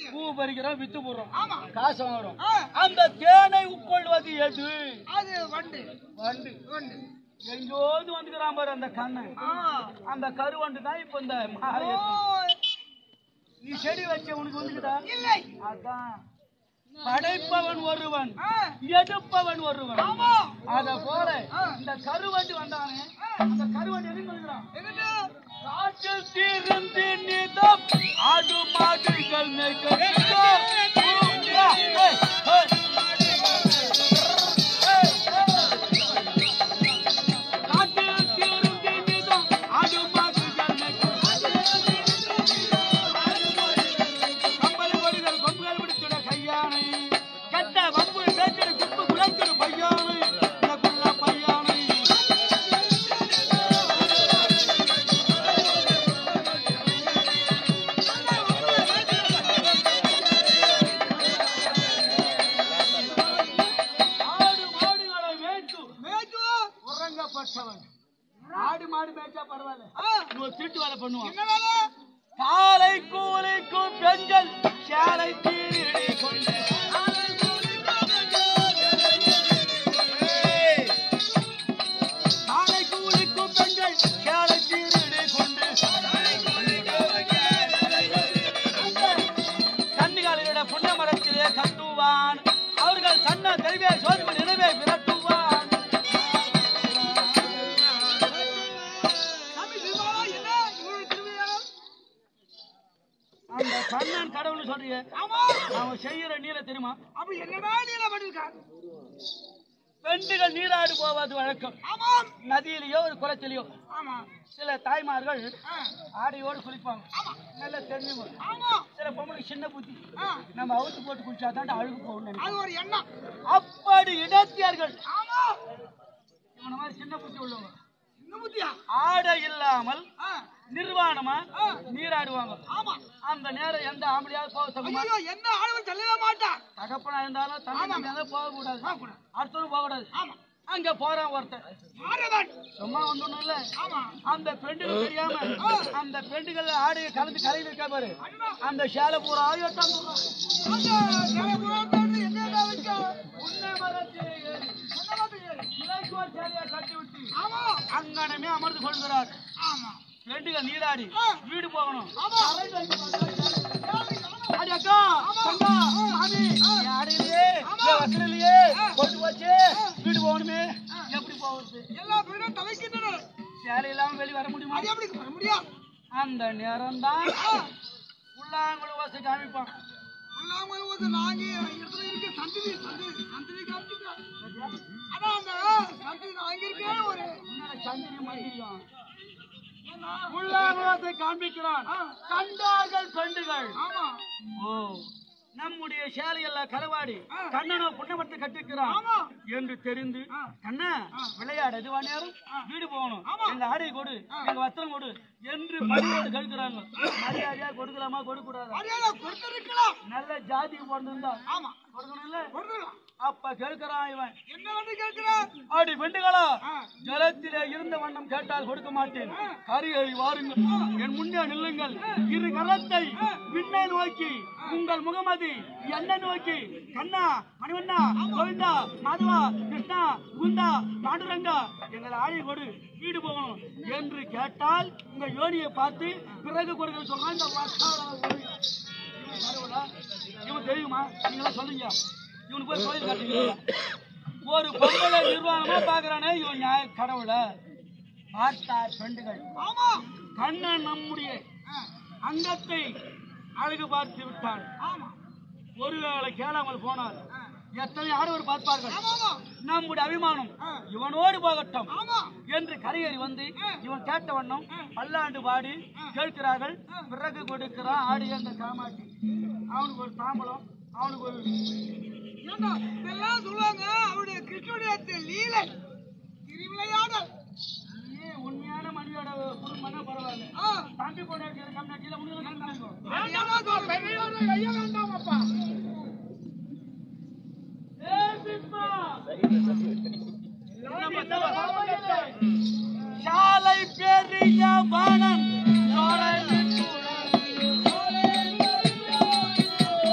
பூ பறிக்கிறோம் வித்து போடுறோம் ஆமா. காசு வாங்குறோம் ஆ, அந்த தேனை உட்கொள்வது எது அது வண்டு வண்டு வண்டு எங்கோது வந்துக்கிறான் பாரு அந்த கண்ணன் ஆ. அந்த கருவண்டு தான் இப்ப இந்த ஓ, மாலை நீ செடி வச்ச உனக்கு வந்துக்குதா இல்லை அதான் படைப்பவன் ஒருவன் ஆ, எடுப்பவன் ஒருவன் ஆமா அத போல ஆ. இந்த கருவண்டு வந்தானே அந்த கருவண்டு எதுக்கு வந்துக்கிறான் எங்கிட்டு? காற்றில் தீர்ந்து நிதம் ஆடு மாடுகள் மேய்க்கோ. ஊரா, ஏய், ஏய். ஏய், ஏய். காற்றில் தீர்ந்து நிதம் ஆடு மாடுகள் மேய்க்கோ. கம்பளி கொடிகள் கொம்புகள் பிடித்திட கையானை. கெட்ட வம்பு பேச்சிடு குப்பு குலைத்திடு பையானை. எனக்குள்ள பையானை. ஆடு மாடுகளை மேய்த்து மேய்ச்சு. உறங்கப்பட்டவன் ஆடு மாடு மேய்ச்சா பரவாயில்ல ஆ, இவன் ஒரு திருட்டு வேலை பண்ணுவான் என்ன வேலை? காலை கூலிக்கும் பெண்கள் சேலை தீரி கொண்டு காலை கூலிக்கும் பெண்கள் சேலை தீரி கொண்டு கன்னிகாலையோட புண்ண மரத்திலே கட்டுவான் அவர்கள் சன்ன தெளிவே சோதிப்பு நினைவே விரட்டுவான் சாமி திருமாலா, என்ன இவருடைய திருவிழா? அந்த கண்ணன் கடவுள்னு சொல்றியே ஆமா அவன் செய்யற நீல தெரியுமா அப்ப என்னடா நீல பண்ணிருக்கான் பெண்டுகள் நீராடு போவது வழக்கம் ஆமாம் நதியிலேயோ ஒரு குளத்திலேயோ ஆமா சில தாய்மார்கள் ஆ, ஆடையோடு குளிப்பாங்க நல்ல தெரிஞ்சு ஆமா சில பொம்பளை சின்ன புத்தி ஆ, நம்ம அவுத்து போட்டு குளிச்சா தான் அழுகு போகணும்னு நினைக்கிறோம். அது ஒரு எண்ணம் அப்படி இடத்தியார்கள் ஆமா இவன மாதிரி சின்ன புத்தி உள்ளவங்க இன்னும் புத்தியா ஆடை இல்லாமல் ஆ, நிர்வாணமா ஆ. நீராடுவாங்க ஆமா அந்த நேரம் எந்த ஆம்பளையாவது போக சொல்லுமா ஐயோ என்ன ஆளும் சொல்லவே மாட்டான் தகப்பனா இருந்தாலும் தம்பி இருந்தாலும் போக கூடாது போகக்கூடாது. அடுத்தவங்க போக கூடாது ஆமா அங்க போறான் ஒருத்தன் மாறவன் சும்மா ஒண்ணும் இல்ல ஆமா அந்த பெண்டுகள் தெரியாம அந்த பெண்டுகள் ஆடையை கலந்து கலை வைக்க பாரு அந்த சேலை பூரா ஆயோட்டான் அந்த சேலை புறாத்தோடு என்னடா வைக்க உன்னை மரத்தில் ஏறி, இலைக்கோர் சேலையை கட்டி விட்டு ஆமா அங்கனமே அமர்ந்து கொள்கிறார் ஆமா பெண்டுகள் நீராடி வீடு போகணும் ஆமா அடி அக்கா தங்கா மாமி என் ஆடையிலேயே என் வசதியிலேயே கொண்டு போச்சு வீடு போகணுமே எப்படி போகுது எல்லா பேரும் தலைக்கின்றன சேலை இல்லாம வெளிய வர முடியுமா அது எப்படி வர முடியாது அந்த நேரம் தான் உள்ளாங்குழு வசதி காமிப்பான் உள்ளாமல் வந்து நாங்க இடத்துல இருக்க சந்ததி சந்ததி சந்ததி காமிச்சுக்கிறோம் அதான் அந்த சந்ததி நாங்க இருக்கே ஒரு முன்னால சந்திரி மந்திரியம் உள்ளாங்குழு வசதி காண்பிக்கிறான் கண்டார்கள் பெண்டுகள் ஆமா ஓ நம்முடைய சேலையெல்லாம் கரவாடி கண்ணனோ புண்ணமத்தை கட்டிருக்கிறான் ஆமா என்று தெரிந்து கண்ணா விளையாடு எதுவா நேரம் வீடு போகணும் எங்க ஆடை கொடு எங்க வஸ்திரம் கொடு என்று பணியோடு கழுக்கிறாங்க மரியாதையா கொடுக்கலாமா கொடுக்க கூடாதா மரியாதை கொடுத்திருக்கலாம் நல்ல ஜாதிக்கு பிறந்திருந்தா ஆமா கொடுக்கணும்ல கொடுத்துருக்கலாம் அப்ப கேட்கிறான் இவன் என்ன வந்து கேட்கிறார் அடி பெண்டுகளா ஆ. ஜலத்திலே இருந்த வண்ணம் கேட்டால் கொடுக்க மாட்டேன் கரியை வாருங்கள் என் முன்னே நில்லுங்கள் இரு கரத்தை விண்ணை நோக்கி உங்கள் முகமதி என்ன நோக்கி கண்ணா மணிவண்ணா கோவிந்தா மாதவா கிருஷ்ணா குந்தா பாண்டுரங்கா எங்கள் ஆணை கொடு வீடு போகணும் என்று கேட்டால் உங்க யோனியை பார்த்து பிறகு கொடுக்க சொல்றான் இந்த வட்டார மொழி. இவன் கடவுளா? இவன் தெரியுமா நீங்களா சொல்லுங்க இவனுக்கு போய் கோயில் காட்டுங்க ஒரு பொம்பளை நிர்வாணமா பாக்குறானே இவன் நியாய கடவுளை பார்த்தார் பெண்டுகள் ஆமா கண்ணன் நம்முடைய அங்கத்தை அழகு பார்த்து விட்டான் ஆமா ஒருவேளை கேளாமல் போனார் எத்தனை ஆடவர் பார்ப்பார்கள் ஆமா நம்முடைய அபிமானம் இவனோடு போகட்டும் ஆமா என்று கரையேறி வந்து இவன் கேட்ட வண்ணம் பல்லாண்டு பாடி கேட்கிறார்கள் பிறகு கொடுக்கிறான் ஆடி அந்த காமாட்டி அவனுக்கு ஒரு தாம்பலம் அவனுக்கு ஒரு ஏண்டா, இதெல்லாம் சொல்லுவாங்க அவருடைய கிருஷ்ணனுடைய தி- லீலை திருவிளையாடல் நீ உண்மையான மனிதோட குடும்பம்னா பரவாயில்ல ஆ, தம்பி பொண்டாட்டி இருக்காம கீழே முடியல கண்டாங்க என்னடா சொல்ற? பெரியவனை ஐயா வேண்டாமப்பா. சாலை பெரிய வாணன்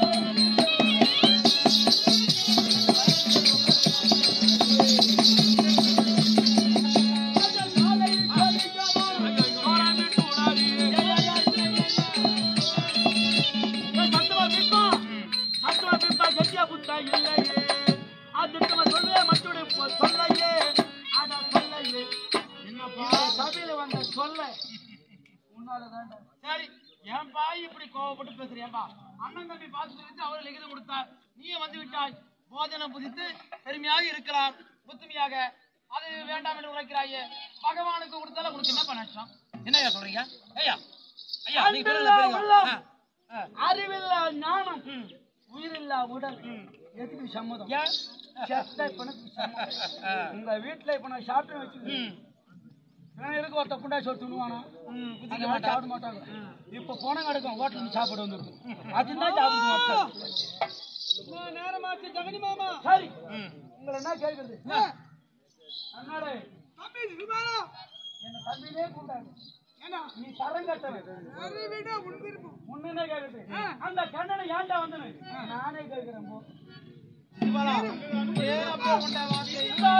திட்டம் இல்லையே அதிட்டமா சொல்லே மற்றொரு சொல்லையே அட சொல்லையே என்னப்பா சபையில வந்த சொல்ல உன்னாலதான் சரி ஏன்பா இப்படி கோவப்பட்டு பேசுறியாப்பா அண்ணன் தம்பி பார்த்து தெரிஞ்சு அவர் லிகிதம் கொடுத்தார் நீயே வந்து விட்டாய் போஜனம் புதித்து பெருமையாக இருக்கலாம் புத்துமையாக அது வேண்டாம் என்று உரைக்கிறாயே பகவானுக்கு கொடுத்தாலும் உனக்கு என்னப்பா நஷ்டம் என்னய்யா சொல்றீங்க ஐயா ஐயா நீங்க அன்பில்லா சொல்லுங்க, உள்ளம். ஆ, ஆ. அறிவில்லா ஞானம் உயிரில்லா உடல் எதுக்கு சம்மதம் ஏன்? செத்த பணத்துக்கு சம்மதம் ஆ. உங்க வீட்டுல இப்ப நான் சாப்பிட்டு வச்சு ம், இருக்கு ஒருத்த குண்டா சொல்லி துணுவானா ம், குதிக்க அதெல்லாம் மாட்டா. சாப்பிட மாட்டாங்க இப்ப பணம் கிடக்கும் ஹோட்டலுக்கு சாப்பிட வந்துருக்கு அதுதான் சாப்பிடுவோம் நேரமாச்சு ஜெகனி மாமா சரி ம். உங்களை என்ன கேட்குறது அண்ணாடே தம்பி விமானம் என்ன தம்பினே கூண்டாங்க ஏன்னா நீ தரம் கட்டவன் அதை விட உன் விருப்பம் முன்னே கேக்குது அந்த கண்ணனை ஏன்டா வந்தனு நானே கேட்கிறேன் போ சிவலா, ஏறப்பா உண்டா வார்த்தை?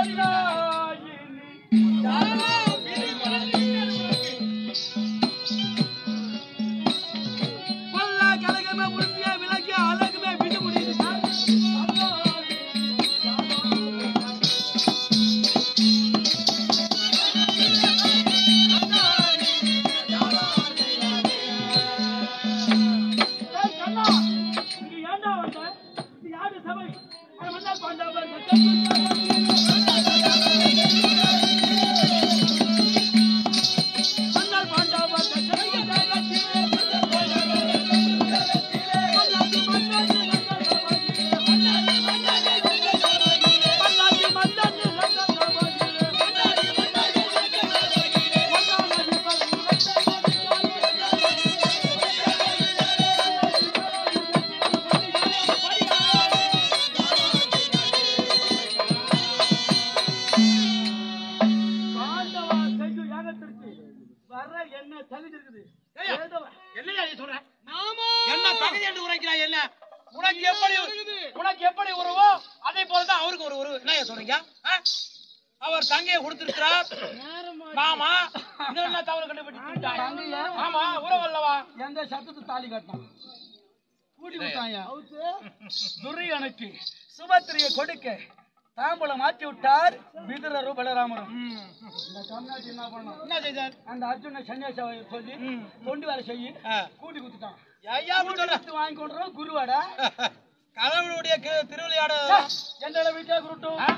பல்லா கலகமே உறுதியா விளக்கி அழகுமே விட்டு முடியுது ஏய் கண்ணா, இங்க ஏன்டா வந்த? இது யாரு சபை? அட வந்தா பாண்டவர் வந்தால் பாண்டவர் பாண்டவா செய்யும் யாகத்திற்கு வர என்ன தகுதி இருக்குது ஏய்யா, ஏதோ என்னய்யா நீ சொல்ற? மாமா என்ன தகுதி என்று உரைக்கிறாய் என்ன உனக்கு எப்படி உனக்கு எப்படி உறவோ அதே போலதான் அவருக்கு ஒரு உறவு என்ன சொல்றீங்க ஆ? அவர் தங்கையை கொடுத்திருக்கிறார் மாமா இதெல்லாம் என்ன தவறு கண்டுபிடிச்சு தங்கையா? ஆமா உறவு அல்லவா எந்த சத்தத்து தாலி கட்டினான் கூட்டி விட்டாயா துரியனுக்கு சுபத்திரியை கொடுக்க தாம்பூலம் மாற்றி விட்டார் விதுரரும் பலராமரும் இந்த கம்னாட்டி என்ன பண்ணான் என்ன செய்தார் அந்த அர்ஜுனை சன்னியாச சொல்லி தொண்டு வேலை செய்ய ஆ. கூட்டி கொடுத்துட்டான் ஐயா அப்படி சொல்ற கொடுத்து வாங்கி கொண்டுறோம் குருவாடா கடவுளுடைய கு- திருவிளையாடு எந்த வீட்டா குருட்டும் ஆ?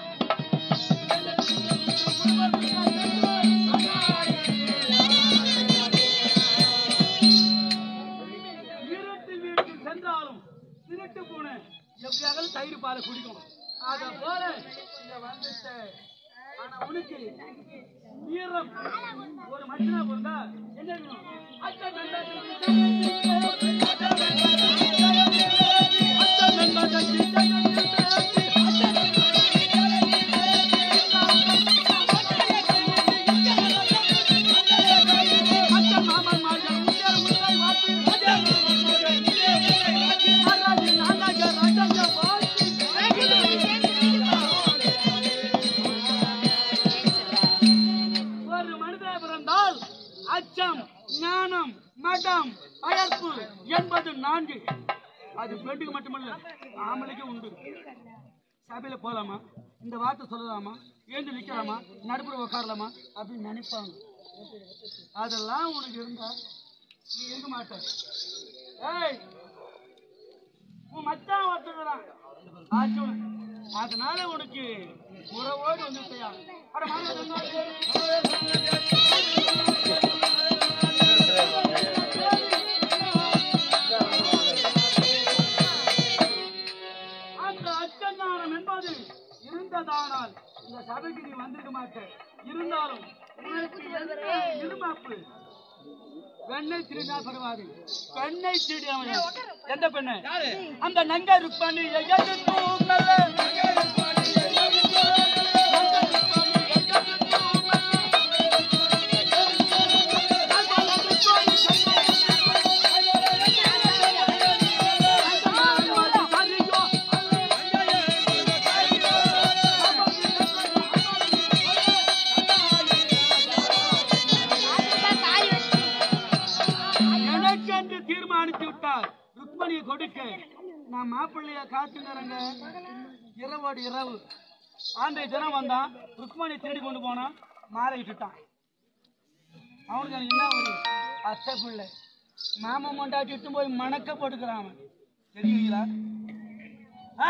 இருட்டு வீட்டில் சென்றாலும் திருட்டு பூனை எப்படியாவது தயிர் பாலை குடிக்கும் அத போல இங்க வந்துட்ட ஆனா உனக்கு வீரம் ஒரு மனுஷனா பிறந்தா என்ன இருக்கணும்? அச்ச நண்பா அச்ச நண்பா அச்ச மாமன் மாஜன் உயர் முத்தை வாத்து மகாராஜி நானாக ராஜாங்க வாத்து ஒரு மனிதன் பிறந்தால் அச்சம் ஞானம் மடம் அயர்ப்பு என்பது நான்கு அது பெண்ணுக்கு மட்டுமல்ல ஆம்பளைக்கு உண்டு சபையில போலாமா இந்த வார்த்தை சொல்லலாமா ஏந்து நிக்கலாமா நடுப்புற உட்காரலாமா அப்படின்னு நினைப்பாங்க அதெல்லாம் உனக்கு இருந்தா நீ இருக்க மாட்ட ஏய் உன் மச்சான் ஒருத்தர் அர்ஜுன் அதனால உனக்கு உறவோடு வந்துட்டியா அட அந்த அச்சஞானம் என்பது இருந்ததானால் இந்த சபைக்கு நீ வந்திருக்க மாட்ட இருந்தாலும் உனக்கு என்ன இருமாப்பு பெண்ணை திருடினா பரவாது பெண்ணை திருடினவன் எந்த பெண்ணு யாரு அந்த நங்க ருக்மணி எஜதுக்கும் நல்ல நங்க ருக்மணி எஜதுக்கும் நங்க ருக்மணி எஜதுக்கும் எனக்கென்று தீர்மானித்து விட்டார் ருக்மணியை கொடுக்க நான் மாப்பிள்ளைய காத்துங்கிறங்க இரவோடு இரவு ஆண்டைய தினம் வந்தான் ருக்மணி திருடி கொண்டு போனான் மாலை விட்டுட்டான் அவனுக்கு எனக்கு என்ன ஒரு அத்தை பிள்ளை மாமன் மொண்டாட்டி இட்டு போய் மணக்க போட்டுக்கிறான் அவன் தெரியுங்களா ஆ?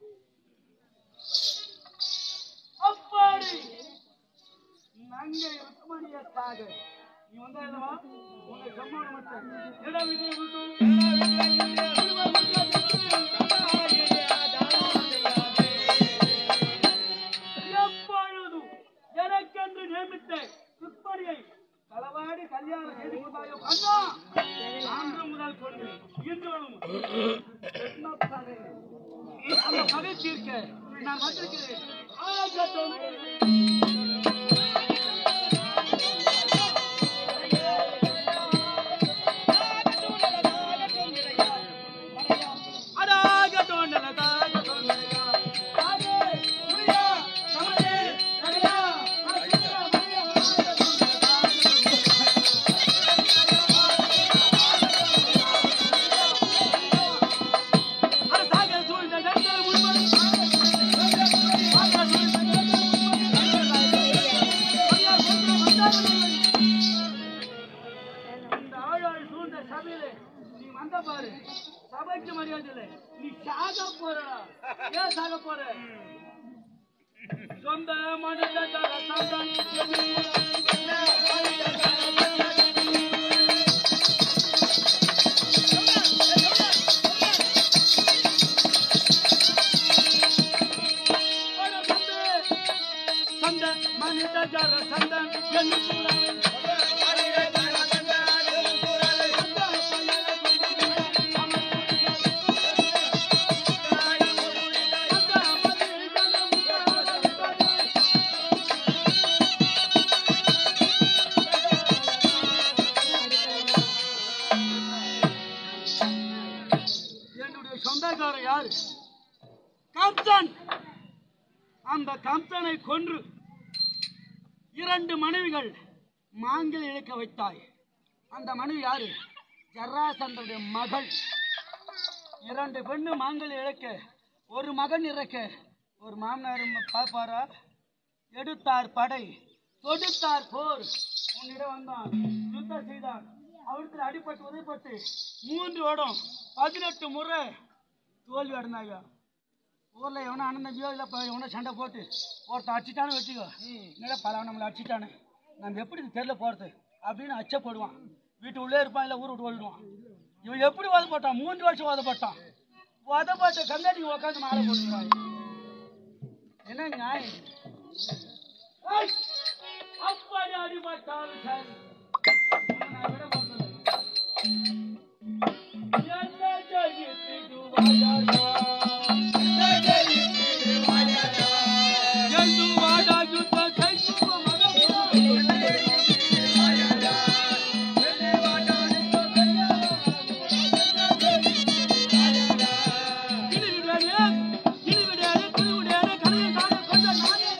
அப்பாடி நங்கை ருக்மணியத்தாக நீ வந்தா இல்லவா உன்னை சம்மானம் வச்சேன் எடா விட்டு விட்டு எப்பொழுதும் எனக்கென்று நியமித்த ருக்மணியை களவாடி கல்யாணம் செய்து கொண்டாயோ கண்ணா அன்று முதல் கொண்டு இன்றோடும் என்ன பகை? அந்த பகை தீர்க்க நான் வந்திருக்கிறேன் ஆகட்டும். அடாகட்டும் நல்லதாகட்டும் நல்லதா. ஆகே, புரியா, சமரே, நகையா, அசுரா, மரியா, ஆகட்டும் நல்லதா. அரசாக சூழ்ந்த கண்கள் முன்வரும். ஆக சூழ்ந்த கண்கள் முன்வரும். ஐயா, கொஞ்சம் வந்தார்கள். இந்த ஆளாள் சூழ்ந்த சபையிலே நீ வந்த பாரு சபைக்கு மரியாதை இல்லை நீ சாக போறடா ஏன் சாக போற சொந்த மனித சந்தன் சந்த மனித ஜர சந்தன் என்று என்னுடைய சொந்தக்காரர் யாரு கம்சன் அந்த கம்சனை கொன்று இரண்டு மனைவிகள் மாங்கில் இழுக்க வைத்தாய் அந்த மனைவி யாரு ஜராசந்தனுடைய மகள் இரண்டு பெண்ணு மாங்கல் இழக்க ஒரு மகன் இறக்க ஒரு மாமனார் பார்ப்பாரா எடுத்தார் படை தொடுத்தார் போர் உன்னிடம் வந்தான் யுத்தம் செய்தான் அவருக்கு அடிபட்டு உதைப்பட்டு மூன்று இடம் பதினெட்டு முறை தோல்வி அடைந்தாங்க ஊர்ல எவனா அண்ணன் தம்பியோ இல்ல ப- எவனோ சண்டை போட்டு ஒருத்தன் அடிச்சிட்டானு வச்சுக்கோ என்னடா பல நம்மளை அடிச்சிட்டானே நம்ம எப்படி இது தெருல போறது அப்படின்னு அச்சப்படுவான் வீட்டு உள்ளே இருப்பான் இல்ல ஊர் விட்டு ஓடிடுவான் இவன் எப்படி உதப்பட்டான் மூன்று வருஷம் உதப்பட்டான் உதப்பட்ட கண்ணாடி உட்காந்து மாலை போட்டுருவாங்க என்ன நியாயம் இது? ஏய், அப்படி அடிபட்டாலும் சரி உன்னை நான் விட மாட்டேன். என்ன ஜெயித்திடுவாயா? எழுதுவாடா யுத்தம் செய்துவ மகப்பா. கிளி விடாதே, கிளி விடாதே, கிளி விடாதே, கரையை காண கொஞ்சம் நானே.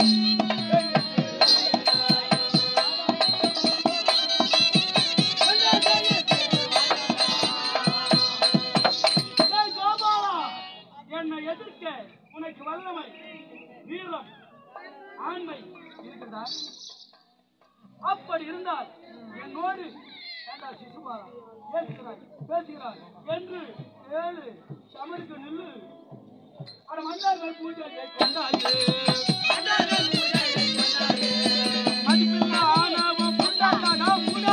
ஏய் கோபாலா, என்னை எதிர்க்க உனக்கு வல்லமை வீரம் ஆண்மை இருக்கிறதா அப்படி இருந்தால் என்னோடு ஏண்டா சிசுபாலா பேசுகிறாய் பேசுகிறாய் என்று ஏழு சமருக்கு நில்லு அட மன்னர்கள் பூஜையை கொண்டாயே மதிப்பில்லா ஆணவம் புண்டாடா புடா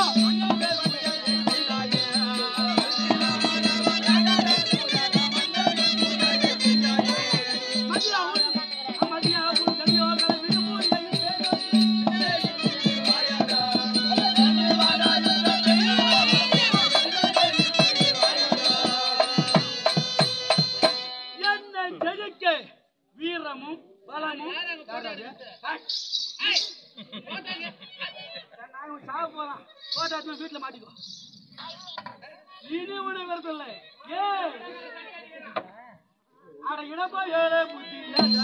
மதியாவும் மதியாவும் கதியோகளை விடுமூடியை என்னை ஜெயிக்க வீரமும் பலமும் யாராரு? ஏய். நான் சாக போறான் போட்டா வீட்டுல மாட்டிக்கோ இனி உனக்கு வரதில்லை ஏய் அட இடப்பா ஏழை புத்தி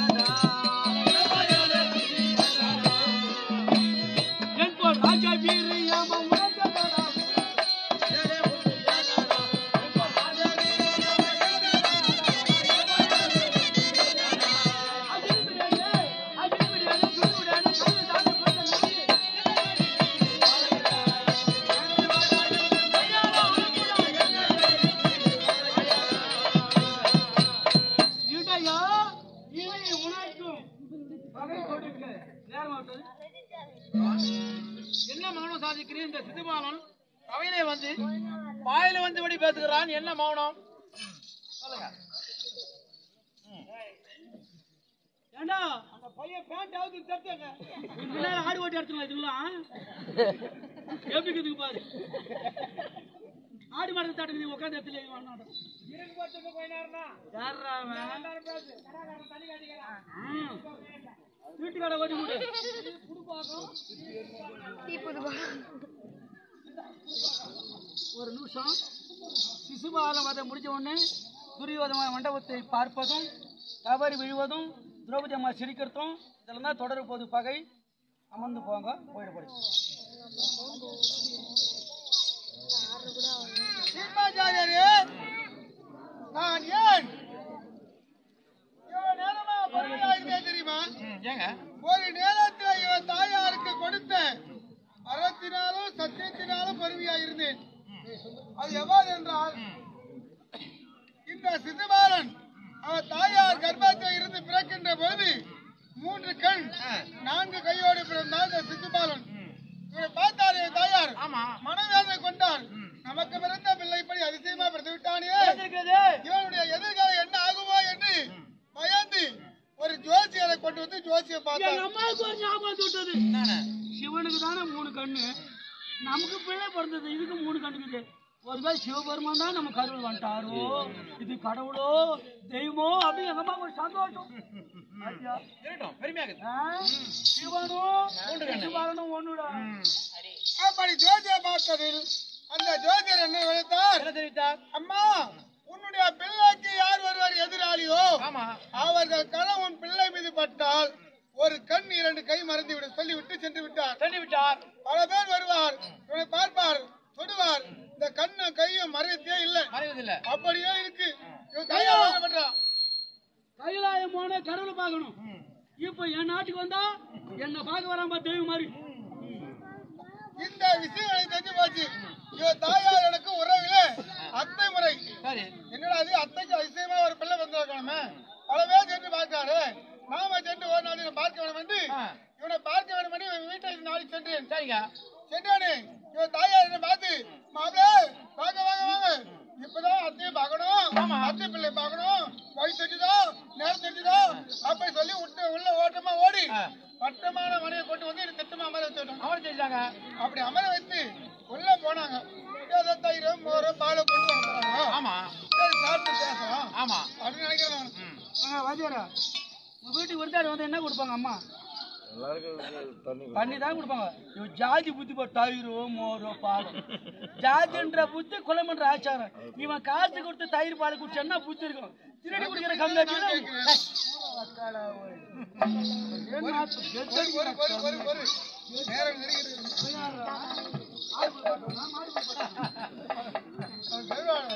என் போல் ராஜா வீரியாம உனக்கடா என்று இந்த சிசுபாலன் அவையிலே வந்து வாயில வந்தபடி பேசுகிறான் என்ன மௌனம் சொல்லுங்க ஏண்டா அந்த பையன் பேண்ட் ஆகுது தட்டுங்க முன்னாடி ஆடு ஓட்டி எடுத்துக்கலாம் இதுங்களாம் எப்படிக்குதுக்கு பாரு ஆடு மாடு தட்டுக்கு நீ உட்காந்து இடத்துல வேணாம் யாரா அவன்? ம். வீட்டுக்கார ஓடி விடு ஒரு நிமிஷம் சிசுபாலம் வதை முடிஞ்ச உடனே துரியோதன மண்டபத்தை பார்ப்பதும் தவறி விழுவதும் திரௌபதி அம்மா சிரிக்கிறதும் இதெல்லாம் தான் தொடர போது பகை அமர்ந்து போங்க போயிடப்படு சிம்மாச்சாரியரே நான் ஏன் இவ்வளவு நேரமா பொறுமையா இருந்தேன் தெரியுமா ஏங்க ஒரு நேரத்துல இவன் தாயாருக்கு கொடுத்த அறத்தினாலும் சத்தியத்தினாலும் பொறுமையா இருந்தேன் அது எவ்வாறு என்றால் இந்த சிசுபாலன் அவன் தாயார் கர்ப்பத்தில் இருந்து பிறக்கின்ற போது மூன்று கண் நான்கு கையோடு பிறந்தான் இந்த சிசுபாலன் இவனை பார்த்தார் என் தாயார் ஆமா மனவேதனை கொண்டார் நமக்கு பிறந்த பிள்ளை இப்படி அதிசயமா பிறந்து விட்டானே இவனுடைய எதிர்காலம் என்ன ஆகுமோ என்று பயந்து ஒரு ஜோசியரை கொண்டு வந்து ஜோசியம் பார்த்தார் அம்மாவுக்கு ஒரு ஞாபகம் விட்டது என்னண்ணே? சிவனுக்கு தானே மூணு கண்ணு நமக்கு பிள்ளை பிறந்தது இதுக்கு மூணு கண்ணுக்குது ஒருவேளை சிவபெருமான் தான் நம்ம கருவில் வந்துட்டாரோ இது கடவுளோ தெய்வமோ அப்படி எங்க அம்மா ஒரு சந்தோஷம் ஐயா. இருக்கட்டும் பெருமையாக ஆ? சிவனும் சிவபாலனும் ஒண்ணுடா அப்படி ஜோசியம் பார்த்ததில் அந்த ஜோசியர் என்ன நினைத்தார் என்ன தெரிவித்தார் அம்மா உன்னுடைய பிள்ளைக்கு யார் ஒருவர் எதிராளியோ ஆமா அவர்கள் கணம் உன் பிள்ளை மீது பட்டால் ஒரு கண் இரண்டு கை மறந்து விட சொல்லிவிட்டு சென்று விட்டார் சொல்லி விட்டார் பல பேர் வருவார் இவனை பார்ப்பார் தொடுவார் இந்த கண்ணும் கையும் மறையத்தே இல்லை மறைவதில்லை அப்படியே இருக்கு இவன் கையால வேலை பண்றான் கைலாயம் போன கடவுளை பார்க்கணும் இப்ப என் நாட்டுக்கு வந்தா என்ன பார்க்க வராம தெய்வம் மாதிரி இந்த விஷயம் எனக்கு தெரிஞ்சு போச்சு இவன் தாயார் எனக்கு உறவில அத்தை முறை சரி என்னடா அது அத்தைக்கு அதிசயமா ஒரு பிள்ளை வந்திருக்கணுமே பல பேர் சென்று பார்த்தாரு நாம சென்று ஒரு நாள் இவனை பார்க்க வேணும் என்று ஆ. இவனை பார்க்க வேணும் என்று இவன் வீட்டை நாளை சென்றேன் சரிங்க சென்றானே இவன் தாயார் என்ன பார்த்து மாப்பிள வாங்க வாங்க வாங்க இப்பதான் அத்தையை பார்க்கணும் அத்தை பிள்ளை பார்க்கணும் வயசு தெரிஞ்சுதோ நேரம் தெரிஞ்சுதோ அப்படி சொல்லி விட்டு உள்ள ஓட்டமா ஓடி ஆ. வட்டமான மனையை கொண்டு வந்து எனக்கு திட்டமா அமர வச்சுட்டோம் அவரை செஞ்சாங்க அப்படி அமர வச்சு உள்ள போனாங்க ஏதோ தயிரும் மோரும் பாலை கொண்டு வர போறாங்க ஆமா சரி சாப்பிட்டு பேசலாம் ஆமா அப்படின்னு நினைக்கிறேன் நான். வாத்தியாரா உங்க வீட்டுக்கு விருந்தாடி வந்து என்ன கொடுப்பாங்க அம்மா தண்ணி தான் கொடுப்பாங்க இவன் ஜாதி புத்தி போ தயிரோ மோரோ பால் ஜாதின்ற புத்தி குலமன்ற ஆச்சாரம் இவன் காசு கொடுத்து தயிர் பால் குடிச்சா என்ன புத்தி இருக்கும் திருடி குடிக்கிற கம்மியாட்டி ஒரு ஒரு ஒரு ஒரு ஒரு நேரம் நெருங்கிட்டு அவன் சொல்லுவான்.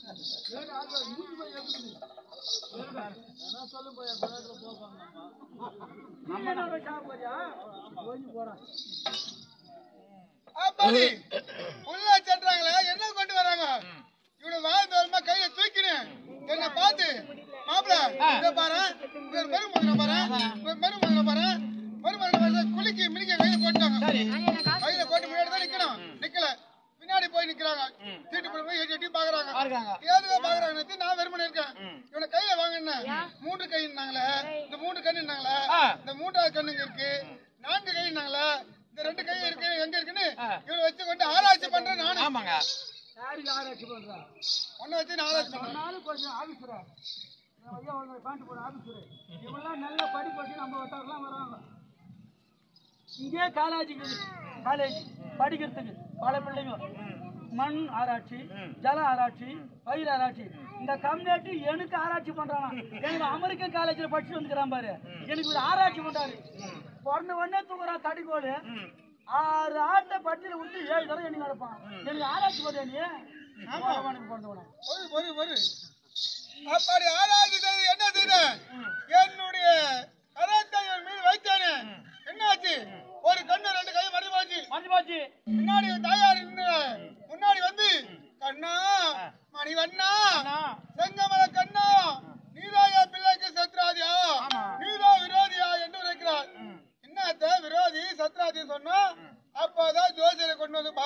அப்படி உள்ள சென்றாங்களே என்ன கொண்டு வராங்க இவனை வாழ்ந்து வருமா கையில தூக்கினேன் என்ன பார்த்து மாப்பிள இத பாரு இவர் மருமகனை பாரு இவர் மருமகனை பாரு மருமகனை பாரு குளிக்கி மினிக்க கையில போட்டாங்க கையில போட்டு முன்னாடி தான் நிக்கணும் நிக்கல பின்னாடி போய் நிக்கிறாங்க சீட்டு போய் போய் எட்டி எட்டி பாக்குறாங்க பாருங்க ஏதுக பாக்குறாங்க நான் வெறுமனே இருக்கேன் இவனை கையில வாங்கின மூன்று கைன்னாங்களே இந்த மூன்று கண்ணுனாங்களே ஆ. இந்த மூன்றாவது கண்ணுங்க இருக்கு நான்கு கைன்னாங்களே இந்த ரெண்டு கை இருக்கு எங்க இருக்குன்னு இவனை வச்சு கொண்டு ஆராய்ச்சி பண்றேன் நானு ஆமாங்க யாருக்கு ஆராய்ச்சி பண்றா ஒன்ன வச்சு நான் ஆராய்ச்சி பண்றேன் நானும் கொஞ்சம் ஆபீசரா ஐயா உங்களை பேண்ட் போட ஆபீசரு இவங்கெல்லாம் நல்லா படி படிச்சு நம்ம வட்டாரெல்லாம் வராங்க இங்கே காலேஜுக்கு காலேஜ் படிக்கிறதுக்கு பல பிள்ளைங்க மண் ஆராய்ச்சி ஜல ஆராய்ச்சி பயிர் ஆராய்ச்சி இந்த கம்யூனிட்டி எனக்கு ஆராய்ச்சி பண்றானா எனக்கு அமெரிக்கன் காலேஜில் படிச்சு வந்துக்கிறான் பாரு எனக்கு ஒரு ஆராய்ச்சி பண்றாரு பிறந்த உடனே தூங்குறா தடிக்கோடு ஆறு ஆட்டை பட்டியல விட்டு ஏழு தடவை எண்ணி நடப்பான் எனக்கு ஆராய்ச்சி பண்றியா நீ பகவானுக்கு பிறந்த உடனே ஒரு ஒரு ஒரு அப்படி ஆராய்ச்சி செய்து என்ன செய்த என்னுடைய கரத்தை இவன் மீது வைத்தானே என்னாச்சு ஒரு கண்ணு ரெண்டு கை மறந்து போச்சு மறைஞ்சு போச்சு முன்னாடி தாயார் நின்னு முன்னாடி வந்து கண்ணா மணிவண்ணா அண்ணா, செங்கமல கண்ணா நீதாயா பிள்ளைக்கு சத்ராதியா நீதா விரோதியா என்று நினைக்கிறார் என்னத்த விரோதி சத்ராதி சொன்னா அப்பதான் ஜோசியரை கொண்டு வந்து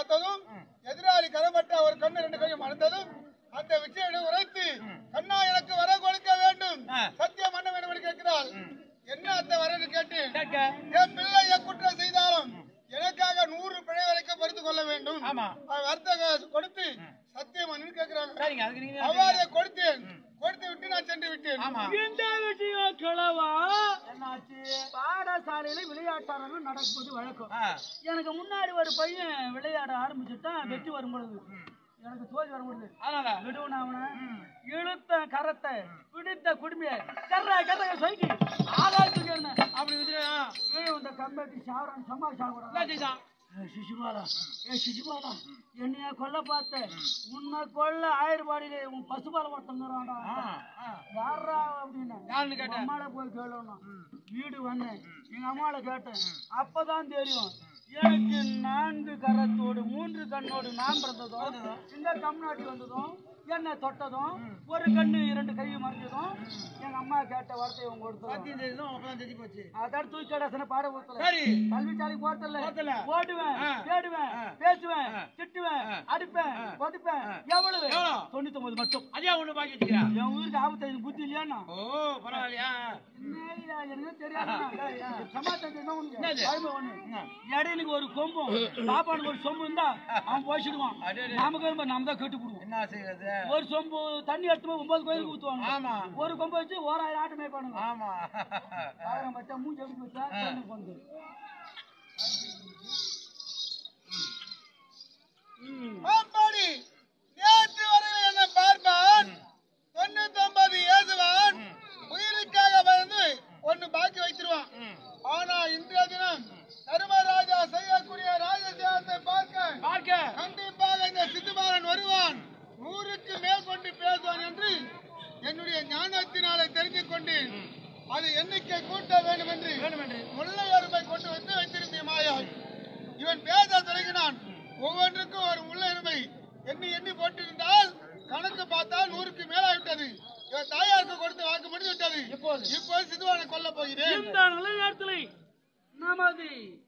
கேட்க என் பிள்ளை என் குற்றம் செய்தாலும் எனக்காக நூறு பிழை வரைக்கும் பொறுத்து கொள்ள வேண்டும் ஆமா அவர் வர்த்தக கொடுத்து சத்தியமா நின்று கேட்கிறாங்க சரிங்க அதுக்கு நீங்க அவ்வாறே கொடுத்தேன் கொடுத்து விட்டு நான் சென்று விட்டேன் ஆமா இந்த விஷயம் கிழவா என்னாச்சு பாடசாலையில விளையாட்டாளர்கள் நடப்பது வழக்கம் ஆ, எனக்கு முன்னாடி ஒரு பையன் விளையாட ஆரம்பிச்சுட்டான் வெற்றி வரும் பொழுது எனக்கு தோல்வி வர முடியல அதனால விடுவன அவனை இழுத்த கரத்தை பிடித்த குடுமையை கர்ற கர்ற சொல்லி ஆகாயத்துக்கு என்ன அப்படி விட்டுரு, ஆ. ஏய் இந்த கம்பெனி சாவரன் சம்மா என்ன சாவரன் செய்தான் ஏய் சிசுபாலா ஏ சிசுபாலா என்னைய கொல்ல பார்த்த உன்னை கொல்ல ஆயிரபாடியில உன் பசுபால ஒருத்தங்கிறான்டா ஆ, ஆ. யாரா அப்படின்னு யாருன்னு கேட்டேன் அம்மால போய் கேளணும் வீடு வந்தேன் எங்க அம்மால கேட்டேன் அப்பதான் தெரியும் எனக்கு நான்கு கரத்தோடு மூன்று கண்ணோடு நான் பிறந்ததும் இந்த கம்நாட்டி வந்ததும் என்னை தொட்டதும் ஒரு கண்ணு இரண்டு கை மறைஞ்சதும் எங்க அம்மா கேட்ட வார்த்தை உங்க கொடுத்ததும் சத்தியம் செய்ததும் அப்பதான் தெரிஞ்சு போச்சு அதான் தூக்கி கடாசன பாட ஊத்தல சரி கல்விச்சாலைக்கு போறதில்ல போறதில்ல. ஓடுவேன் ஆ. தேடுவேன் ஆ. பேசுவேன் ஆ. திட்டுவேன் ஆ. அடிப்பேன் ஆ. கொதிப்பேன் ஆ. எவ்வளவு எவ்வளவு? தொண்ணூத்தி ஒன்பது மட்டும் அதே ஒண்ணு பாக்கி வச்சுக்கிறா என் உயிருக்கு ஆபத்து எனக்கு புத்தி இல்லையாண்ணா ஓ பரவாயில்லையா என்னய்யா, எனக்கு தெரியாதுண்ணா. சமாதானம் என்ன உனக்கு? என்னது? அருமை ஒண்ணு. இடையிலுக்கு ஒரு கொம்பும் சாப்பாடுக்கு ஒரு சொம்பு இருந்தா அவன் போயிடுவான் அடே, அடே. நமக்கு வரும்போது நம்ம தான் கெட்டு போடுவோம் என்ன செய்யறது ஒரு சொம்பு தண்ணி எடுத்து போய் ஒன்பது கோயிலுக்கு ஊத்துவாங்க ஆமா ஒரு கொம்பு வச்சு ஓராயிரம் ஆட்டு மேய்ப்பானுங்க ஆமா ஆயிரம் பச்சா மூஞ்சி எடுத்து வச்சா தண்ணி கொண்டு பாப்பாடி நேற்று வரையில் என்ன பார்ப்பான் தொண்ணூத்தி ஒன்பது ஏசுவான் உயிருக்காக வந்து ஒண்ணு பாக்கி வைத்திருவான் ஆனா இன்றைய தினம் தர்மராஜா செய்யக்கூடிய ராஜசேகரத்தை பார்க்க பார்க்க கண்டிப்பாக இந்த சித்துபாலன் வருவான் நூறுக்கு மேல் கொண்டு பேசுவான் என்று என்னுடைய ஞானத்தினாலே தெரிந்து கொண்டேன் அது எண்ணிக்கை கூட்ட வேண்டும் என்று வேண்டும் என்று முல்லை அருமை கொண்டு வந்து வைத்திருந்தேன் மாயா இவன் பேச தொடங்கினான் ஒவ்வொன்றுக்கும் ஒரு முல்லை அருமை எண்ணி எண்ணி போட்டிருந்தால் கணக்கு பார்த்தால் நூறுக்கு மேலாகிவிட்டது இவன் தாயாருக்கு கொடுத்து வாக்கு முடிந்து விட்டது இப்போது இப்போது சிதுவானை கொல்ல போகிறேன் இந்த நல்ல நேரத்தில் நமது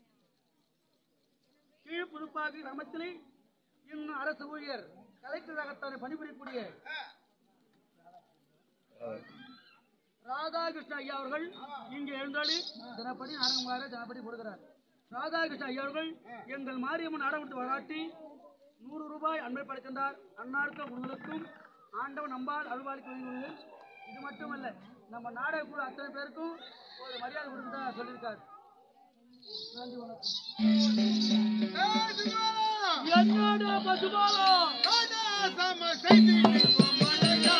கீழ் புதுப்பாக்கு கிராமத்திலே இன்னும் அரசு ஊழியர் கலெக்டராகத்தானே பணிபுரியக்கூடிய ராதாகிருஷ்ண ஐயா அவர்கள் இங்கே எழுந்தாளி தினப்படி நாடகமாக தினப்படி கொடுக்கிறார் ராதாகிருஷ்ண ஐயா அவர்கள் எங்கள் மாரியம்மன் நாடகத்தை வராட்டி நூறு ரூபாய் அன்பை படைக்கின்றார் அன்னாருக்கும் உங்களுக்கும் ஆண்டவன் நம்பால் அருள்வாளிக்கு வழங்குவது இது மட்டுமல்ல நம்ம நாடக குழு அத்தனை பேருக்கும் ஒரு மரியாதை கொடுத்து சொல்லியிருக்காரு நன்றி வணக்கம் ஏய், சிதுவானா! என்னோட பசுபாலம் ராஜா சம செய்தி மலையா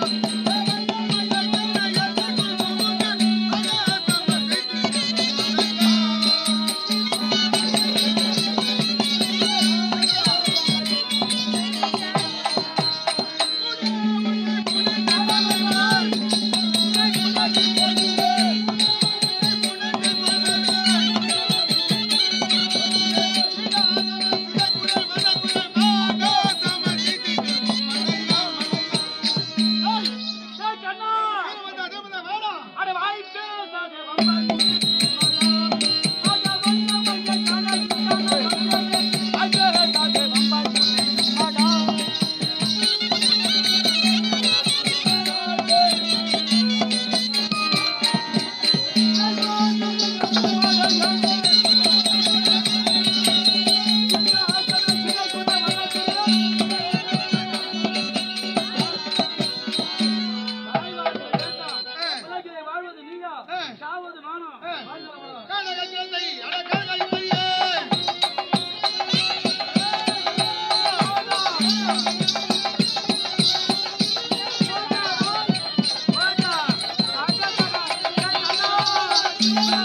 ஏய் கண்ணா அட வாய் பேசாத வம்பாய் வாழ்வது நீயா சாவது நானா வாழ்க வளமுடன். ஆ